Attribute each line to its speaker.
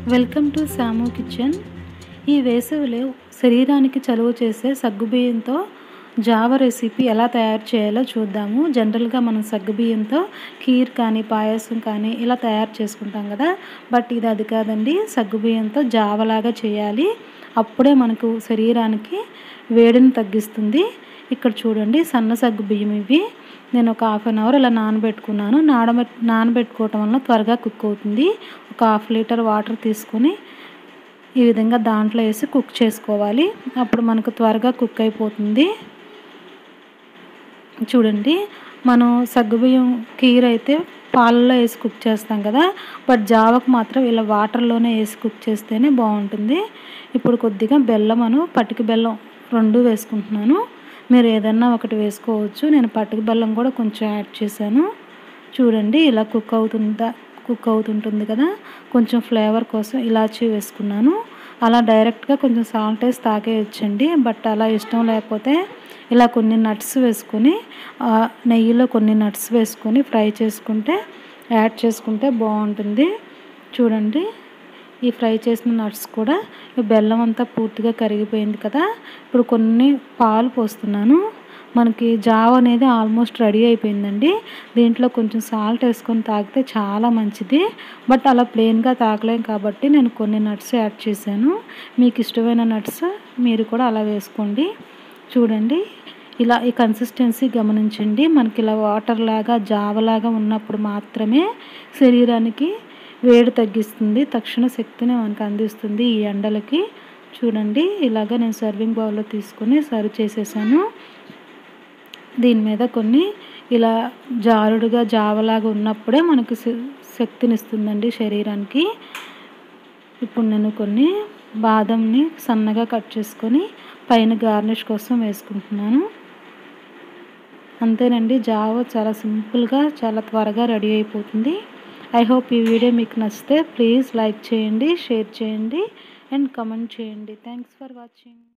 Speaker 1: welcome to సాము kitchen ఈ వేసవిలో శరీరానికి చలువ చేసే సగ్గుబియ్యంతో జావ రెసిపీ ఎలా తయారు చేయాలో చూద్దాము జనరల్గా మనం సగ్గుబియ్యంతో ఖీర్ కానీ పాయసం కానీ ఇలా తయారు చేసుకుంటాం కదా బట్ ఇది అది కాదండి సగ్గుబియ్యంతో జావలాగా చేయాలి అప్పుడే మనకు శరీరానికి వేడిని తగ్గిస్తుంది ఇక్కడ చూడండి సన్న సగ్గు బియ్యం ఇవి నేను ఒక హాఫ్ అన్ అవర్ ఇలా నానబెట్టుకున్నాను నానబెట్ నానబెట్టుకోవటం వల్ల త్వరగా కుక్ అవుతుంది ఒక హాఫ్ లీటర్ వాటర్ తీసుకొని ఈ విధంగా దాంట్లో వేసి కుక్ చేసుకోవాలి అప్పుడు మనకు త్వరగా కుక్ అయిపోతుంది చూడండి మనం సగ్గుబియ్యం కీర్ అయితే పాలలో వేసి కుక్ చేస్తాం కదా బట్ జావకు మాత్రం ఇలా వాటర్లోనే వేసి కుక్ చేస్తేనే బాగుంటుంది ఇప్పుడు కొద్దిగా బెల్లం అను పటిక బెల్లం రెండు వేసుకుంటున్నాను మీరు ఏదన్నా ఒకటి వేసుకోవచ్చు నేను పటిక బెల్లం కూడా కొంచెం యాడ్ చేశాను చూడండి ఇలా కుక్ అవుతుందా కుక్ అవుతుంటుంది కదా కొంచెం ఫ్లేవర్ కోసం ఇలాచీ వేసుకున్నాను అలా డైరెక్ట్గా కొంచెం సాల్ట్ వేసి తాగేయచ్చండి బట్ అలా ఇష్టం లేకపోతే ఇలా కొన్ని నట్స్ వేసుకొని నెయ్యిలో కొన్ని నట్స్ వేసుకొని ఫ్రై చేసుకుంటే యాడ్ చేసుకుంటే బాగుంటుంది చూడండి ఈ ఫ్రై చేసిన నట్స్ కూడా ఈ బెల్లం అంతా పూర్తిగా కరిగిపోయింది కదా ఇప్పుడు కొన్ని పాలు పోస్తున్నాను మనకి జావ అనేది ఆల్మోస్ట్ రెడీ అయిపోయిందండి దీంట్లో కొంచెం సాల్ట్ వేసుకొని తాగితే చాలా మంచిది బట్ అలా ప్లెయిన్గా తాగలేం కాబట్టి నేను కొన్ని నట్స్ యాడ్ చేశాను మీకు ఇష్టమైన నట్స్ మీరు కూడా అలా వేసుకోండి చూడండి ఇలా ఈ కన్సిస్టెన్సీ గమనించండి మనకి ఇలా వాటర్ లాగా జావలాగా ఉన్నప్పుడు మాత్రమే శరీరానికి వేడి తగ్గిస్తుంది తక్షణ శక్తిని మనకు అందిస్తుంది ఈ ఎండలకి చూడండి ఇలాగ నేను సర్వింగ్ బౌల్లో తీసుకొని సర్వ్ చేసేసాను దీని మీద కొన్ని ఇలా జారుడుగా జావలాగా ఉన్నప్పుడే మనకు శక్తినిస్తుందండి శరీరానికి ఇప్పుడు నేను కొన్ని బాదంని సన్నగా కట్ చేసుకొని పైన గార్నిష్ కోసం వేసుకుంటున్నాను అంతేనండి జావ చాలా సింపుల్గా చాలా త్వరగా రెడీ అయిపోతుంది ఐ హోప్ ఈ వీడియో మీకు నచ్చితే ప్లీజ్ లైక్ చేయండి షేర్ చేయండి అండ్ కమెంట్ చేయండి థ్యాంక్స్ ఫర్ వాచింగ్